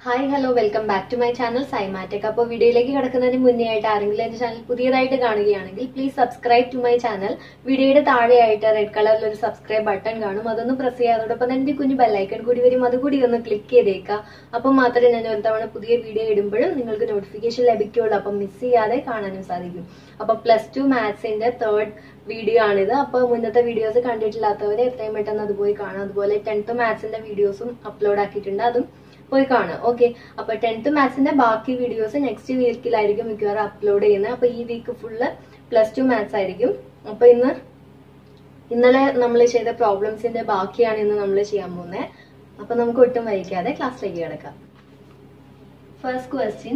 Hi hello welcome back to my channel സൈമാറ്റക് അപ്പോൾ വീഡിയോയിലേക്ക് കിടക്കുന്നതിന് മുന്നേ ആയിട്ട് ആരെങ്കിലും എന്റെ ചാനൽ പുതിയതായിട്ട് കാണുകയാണെങ്കിൽ please subscribe to my channel വീഡിയോയുടെ താഴെയായിട്ട് റെഡ് കളറിൽ ഒരു സബ്സ്ക്രൈബ് ബട്ടൺ കാണും അതൊന്ന് പ്രസ് ചെയ്യുക അതോടൊപ്പം തന്നെ എന്റെ കുഞ്ഞു ബെല്ലൈക്കൺ കൂടി വരും അതുകൂടി ഒന്ന് ക്ലിക്ക് ചെയ്തേക്കുക അപ്പം മാത്രമേ ഞാൻ ഒരു തവണ പുതിയ വീഡിയോ ഇടുമ്പോഴും നിങ്ങൾക്ക് നോട്ടിഫിക്കേഷൻ ലഭിക്കുകയുള്ളൂ അപ്പം മിസ് ചെയ്യാതെ കാണാനും സാധിക്കും അപ്പൊ പ്ലസ് ടു മാത്സിന്റെ തേർഡ് വീഡിയോ ആണിത് അപ്പൊ മുന്നത്തെ വീഡിയോസ് കണ്ടിട്ടില്ലാത്തവരെ എത്രയും പെട്ടെന്ന് അത് പോയി കാണാം അതുപോലെ ടെൻത്ത് മാത്സിന്റെ വീഡിയോസും അപ്ലോഡ് ആക്കിയിട്ടുണ്ട് അതും പോയി കാണാം ഓക്കെ അപ്പൊ ടെൻത്ത് മാത്സിന്റെ ബാക്കി വീഡിയോസ് നെക്സ്റ്റ് വീക്കിലായിരിക്കും മിക്കവാറും അപ്ലോഡ് ചെയ്യുന്നത് അപ്പൊ ഈ week full plus two maths ആയിരിക്കും അപ്പൊ ഇന്ന് ഇന്നലെ നമ്മൾ ചെയ്ത പ്രോബ്ലംസിന്റെ ബാക്കിയാണ് ഇന്ന് നമ്മൾ ചെയ്യാൻ പോകുന്നത് അപ്പൊ നമുക്ക് ഒട്ടും വൈകാതെ ക്ലാസ്സിലേക്ക് കിടക്കാം first question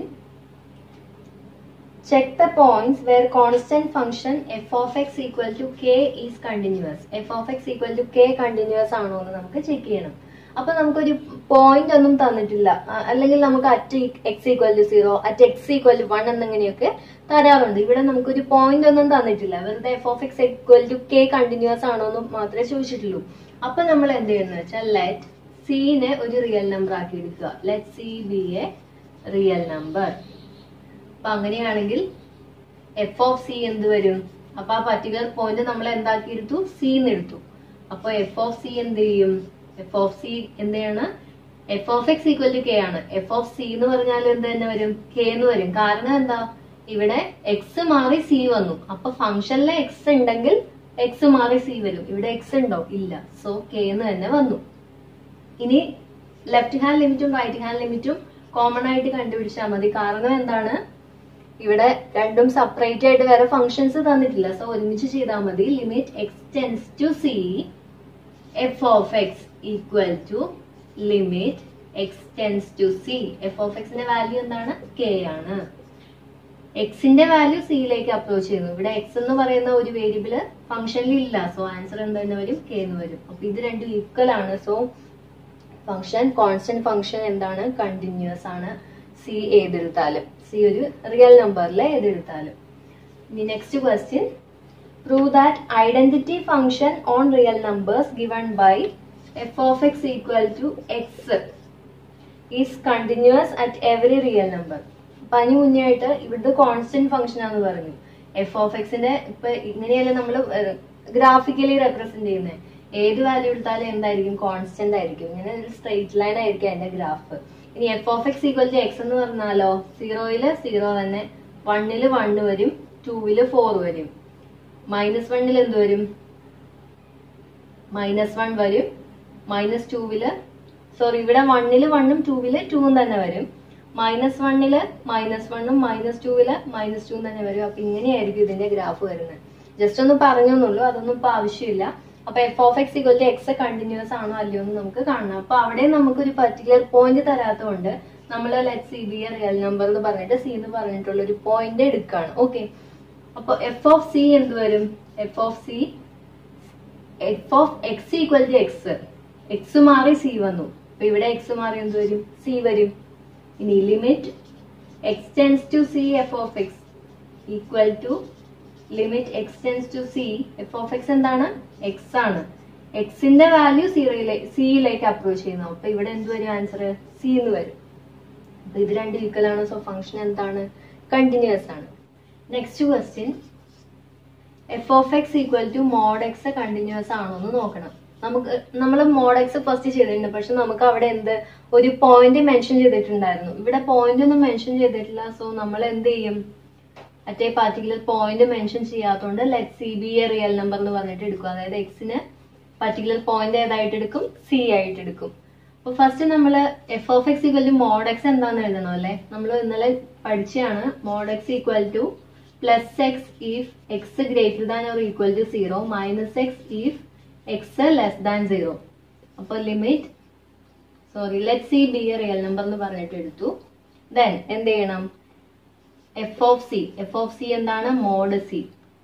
Check the points where constant function f of x equal to k is continuous. f of x equal to k continuous ആണോ എന്ന് നമുക്ക് ചെക്ക് ചെയ്യണം അപ്പൊ നമുക്കൊരു പോയിന്റ് ഒന്നും തന്നിട്ടില്ല ആ, അല്ലെങ്കിൽ നമുക്ക് at x equal to zero at x equal to one എന്നിങ്ങനെയൊക്കെ തരാറുണ്ട് ഇവിടെ നമുക്കൊരു പോയിന്റ് ഒന്നും തന്നിട്ടില്ല വെറുതെ f of x equal to k continuous ആണോ എന്ന് മാത്രമേ ചോദിച്ചിട്ടുള്ളൂ അപ്പൊ നമ്മൾ എന്ത് ചെയ്യുന്നത് വെച്ചാൽ ലെറ്റ് സീനെ ഒരു റിയൽ നമ്പർ ആക്കി എടുക്കുക let c be a real number അപ്പൊ അങ്ങനെയാണെങ്കിൽ എഫ് ഓഫ് സി എന്ത് വരും അപ്പൊ ആ പർട്ടിക്കുലർ പോയിന്റ് നമ്മൾ എന്താക്കി എടുത്തു സി എന്ന് എടുത്തു അപ്പൊ എഫ് ഓഫ് സി എന്ത് ചെയ്യും എഫ് ഓഫ് സി എന്താണ് f of x equal to k ആണ് എഫ് ഓഫ് സി എന്ന് പറഞ്ഞാൽ എന്ത് തന്നെ വരും കെ എന്ന് വരും കാരണം എന്താ ഇവിടെ എക്സ് മാറി സി വന്നു അപ്പൊ ഫംഗ്ഷനിലെ എക്സ് ഉണ്ടെങ്കിൽ എക്സ് മാറി സി വരും ഇവിടെ എക്സ് ഉണ്ടോ ഇല്ല സോ കെ എന്ന് തന്നെ വന്നു ഇനി ലെഫ്റ്റ് ഹാൻഡ് ലിമിറ്റും റൈറ്റ് ഹാൻഡ് ലിമിറ്റും കോമൺ ആയിട്ട് കണ്ടുപിടിച്ചാൽ മതി കാരണം എന്താണ് ഇവിടെ രണ്ടും സെപ്പറേറ്റ് ആയിട്ട് വേറെ ഫങ്ഷൻസ് തന്നിട്ടില്ല സോ ഒരുമിച്ച് ചെയ്താൽ മതി limit x tends to c f of x equal to limit x tends to c f of എക്സിന്റെ വാല്യൂ എന്താണ് കെ ആണ് എക്സിന്റെ വാല്യൂ സിയിലേക്ക് അപ്രോച്ച് ചെയ്യുന്നു ഇവിടെ എക്സ് എന്ന് പറയുന്ന ഒരു വേരിയബിള് ഫംഗ്ഷനിൽ ഇല്ല സോ ആൻസർ എന്ത് തന്നെ വരും കെ എന്ന് വരും അപ്പൊ ഇത് രണ്ടും ഈക്വൽ ആണ് സോ ഫംഗ്ഷൻ കോൺസ്റ്റന്റ് ഫംഗ്ഷൻ എന്താണ് കണ്ടിന്യൂസ് ആണ് സി ഏതെടുത്താലും സി ഒരു റിയൽ നമ്പറിൽ ഏതെടുത്താലും ഇനി next question prove that identity function on real numbers given by f of x equal to x is continuous at every real number അപ്പൊ അതിന് മുന്നേ ആയിട്ട് ഇവിടുത്തെ കോൺസ്റ്റന്റ് ഫംഗ്ഷൻ ആണെന്ന് പറഞ്ഞു എഫ് ഓഫ് എക്സിന്റെ ഇപ്പൊ ഇങ്ങനെയല്ല നമ്മൾ ഗ്രാഫിക്കലി റെപ്രസെന്റ് ചെയ്യുന്നത് ഏത് വാല്യൂ എടുത്താലും എന്തായിരിക്കും കോൺസ്റ്റന്റ് ആയിരിക്കും ഇങ്ങനെ ഒരു സ്ട്രെയിറ്റ് ലൈൻ ആയിരിക്കും അതിന്റെ ഗ്രാഫ് ഇനി f of x equal to x എന്ന് പറഞ്ഞാലോ സീറോയില് സീറോ തന്നെ വണ്ണില് വണ്ണ് വരും ടൂവില് ഫോർ വരും മൈനസ് വണ്ണിൽ എന്ത് വരും മൈനസ് വൺ വരും മൈനസ് ടൂവില് സോറി ഇവിടെ വണ്ണില് വണ്ണും ടൂവില് ടൂവും തന്നെ വരും മൈനസ് വണ്ണില് മൈനസ് വണ്ണും മൈനസ് ടൂവില് മൈനസ് ടൂ തന്നെ വരും അപ്പൊ ഇങ്ങനെയായിരിക്കും ഇതിന്റെ ഗ്രാഫ് വരുന്നത് ജസ്റ്റ് ഒന്ന് പറഞ്ഞെന്നുള്ളൂ അതൊന്നും ഇപ്പൊ ആവശ്യമില്ല അപ്പൊ f of x equal to x continuous ആണോ അല്ലയോ എന്ന് നമുക്ക് കാണണം അപ്പൊ അവിടെ നമുക്ക് ഒരു പർട്ടിക്കുലർ പോയിന്റ് തരാത്തതുകൊണ്ട് നമ്മൾ let c be real number എന്ന് പറഞ്ഞിട്ട് സി എന്ന് പറഞ്ഞിട്ടുള്ള ഒരു പോയിന്റ് എടുക്കാണ് ഓക്കെ അപ്പൊ എഫ് ഓഫ് സി എന്ത് വരും f of c f of x equal to x x മാറി സി വന്നു അപ്പൊ ഇവിടെ എക്സ് മാറി എന്ത് വരും സി വരും ഇനി limit x tends to c f of x equal to limit x tends to c f of x എന്താണ് എക്സ് ആണ് എക്സിന്റെ വാല്യൂ സീറോയിലേക്ക് സിയിലേക്ക് അപ്രോച്ച് ചെയ്യുന്നു അപ്പൊ ഇവിടെ എന്ത് വരും ആൻസർ സി എന്ന് വരും അപ്പൊ ഇത് രണ്ട് ഈക്വൽ ആണ് സോ ഫംഗ്ഷൻ എന്താണ് കണ്ടിന്യൂസ് ആണ് next question f of x equal to mod x continuous ആണോ എന്ന് നോക്കണം നമുക്ക് നമ്മൾ മോഡ് എക്സ് ഫസ്റ്റ് ചെയ്തിട്ടുണ്ട് പക്ഷെ നമുക്ക് അവിടെ എന്ത് ഒരു പോയിന്റ് മെൻഷൻ ചെയ്തിട്ടുണ്ടായിരുന്നു ഇവിടെ പോയിന്റ് ഒന്നും മെൻഷൻ ചെയ്തിട്ടില്ല സോ നമ്മൾ എന്ത് ചെയ്യും മറ്റേ പർട്ടിക്കുലർ പോയിന്റ് മെൻഷൻ ചെയ്യാത്തതുകൊണ്ട് let c be a real number എന്ന് പറഞ്ഞിട്ട് എടുക്കും അതായത് എക്സിന് പർട്ടിക്കുലർ പോയിന്റ് ഏതായിട്ട് എടുക്കും സി ആയിട്ട് എടുക്കും അപ്പൊ ഫസ്റ്റ് നമ്മൾ f of x equal to mod x എന്താന്ന് എഴുതണം അല്ലെ നമ്മൾ ഇന്നലെ പഠിച്ചതാണ് mod x equal to plus x if x greater than or equal to zero minus x if x less than zero അപ്പൊ limit sorry let c be a real number എന്ന് പറഞ്ഞിട്ട് എടുത്തു ദെൻ എന്ത് ചെയ്യണം f of c f of c എന്താണ് mod c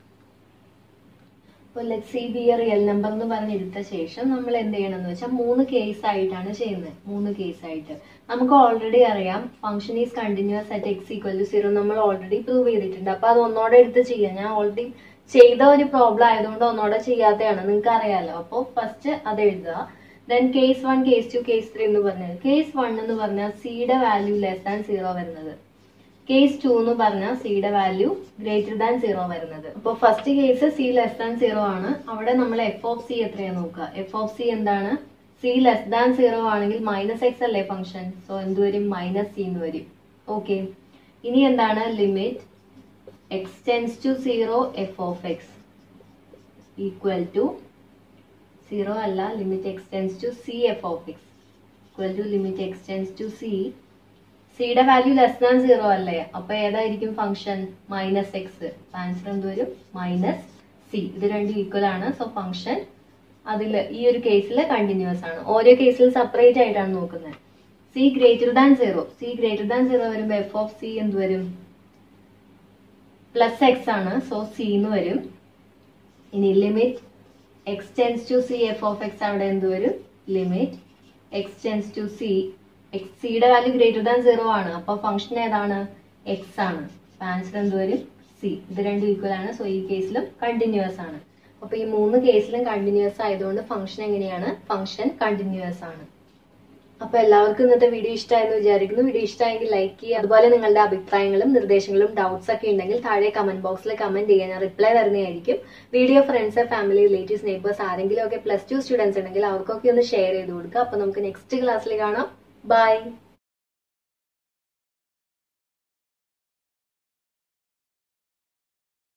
അപ്പോൾ let c be a real number എന്ന് പറഞ്ഞെടുത്ത ശേഷം നമ്മൾ എന്ത് ചെയ്യണം എന്ന് വെച്ചാൽ മൂന്ന് കേസ് ആയിട്ടാണ് ചെയ്യുന്നത് മൂന്ന് കേസ് ആയിട്ട് നമുക്ക് ഓൾറെഡി അറിയാം function is continuous at x equal to zero നമ്മൾ ഓൾറെഡി പ്രൂവ് ചെയ്തിട്ടുണ്ട് അപ്പൊ അത് ഒന്നോടെ എടുത്ത് ചെയ്യാം ഞാൻ ഓൾറെഡി ചെയ്ത ഒരു പ്രോബ്ലം ആയതുകൊണ്ട് ഒന്നോടെ ചെയ്യാത്തതാണ് നിങ്ങൾക്ക് അറിയാലോ അപ്പോൾ ഫസ്റ്റ് അത് എഴുതുക then case one case two case three എന്ന് പറഞ്ഞത് കേസ് വൺ എന്ന് പറഞ്ഞാൽ സിയുടെ വാല്യൂ ലെസ് ദാൻ സീറോ വരുന്നത് കേസ് ടു എന്ന് പറഞ്ഞാൽ സിയുടെ വാല്യൂ ഗ്രേറ്റർ ദാൻ സീറോ വരുന്നത് അപ്പോൾ first case c less than zero ആണ് അവിടെ നമ്മൾ എഫ് ഓഫ് സി എത്രയാന്ന് നോക്കുക എഫ് ഓഫ് സി എന്താണ് സി ലെസ് ദാൻ സീറോ ആണെങ്കിൽ മൈനസ് എക്സ് അല്ലേ ഫംഗ്ഷൻ സോ എന്ത് വരും മൈനസ് സി എന്ന് വരും ഓക്കെ ഇനി എന്താണ് limit x tends to zero f of x equal to zero അല്ല limit x tends to c f of x equal to limit x tends to c സിയുടെ value less than zero അല്ലേ അപ്പൊ ഏതായിരിക്കും function minus X answer എന്ത് വരും minus C ഇത് രണ്ടും equal ആണ് സോ ഫംഗ്ഷൻ അതിൽ ഈ ഒരു കേസിൽ കണ്ടിന്യൂസ് ആണ് ഓരോ കേസിൽ സെപ്പറേറ്റ് ആയിട്ടാണ് നോക്കുന്നത് c greater than zero c greater than zero വരുമ്പോൾ എഫ് ഓഫ് സി എന്ത് വരും പ്ലസ് എക്സ് ആണ് സോ സി എന്ന് വരും ഇനി limit x tends to c f of x അവിടെ എന്ത് വരും limit x tends to c x സിയുടെ വാല്യൂ ഗ്രേറ്റർ ദാൻ സീറോ ആണ് അപ്പൊ ഫംഗ്ഷൻ ഏതാണ് എക്സ് ആണ് ആൻസർ എന്ത് വരും സി ഇത് രണ്ടും ഈക്വൽ ആണ് സോ ഈ കേസിലും കണ്ടിന്യൂസ് ആണ് അപ്പൊ ഈ മൂന്ന് കേസിലും കണ്ടിന്യൂസ് ആയതുകൊണ്ട് ഫംഗ്ഷൻ എങ്ങനെയാണ് ഫംഗ്ഷൻ കണ്ടിന്യൂസ് ആണ് അപ്പൊ എല്ലാവർക്കും ഇന്നത്തെ വീഡിയോ ഇഷ്ടമായെന്ന് വിചാരിക്കുന്നു വീഡിയോ ഇഷ്ടമായെങ്കിൽ ലൈക്ക് ചെയ്യുക അതുപോലെ നിങ്ങളുടെ അഭിപ്രായങ്ങളും നിർദ്ദേശങ്ങളും ഡൗട്ട്സ് ഒക്കെ ഉണ്ടെങ്കിൽ താഴെ കമന്റ് ബോക്സിൽ കമന്റ് ചെയ്യാൻ ഞാൻ റിപ്ലൈ തരുന്നതായിരിക്കും video friends family relatives neighbours ആരെങ്കിലും ഒക്കെ പ്ലസ് ടു സ്റ്റുഡൻസ് ഉണ്ടെങ്കിൽ അവർക്കൊക്കെ ഒന്ന് ഷെയർ ചെയ്ത് കൊടുക്കുക അപ്പൊ നമുക്ക് നെക്സ്റ്റ് ക്ലാസ്സിൽ കാണാം ബൈ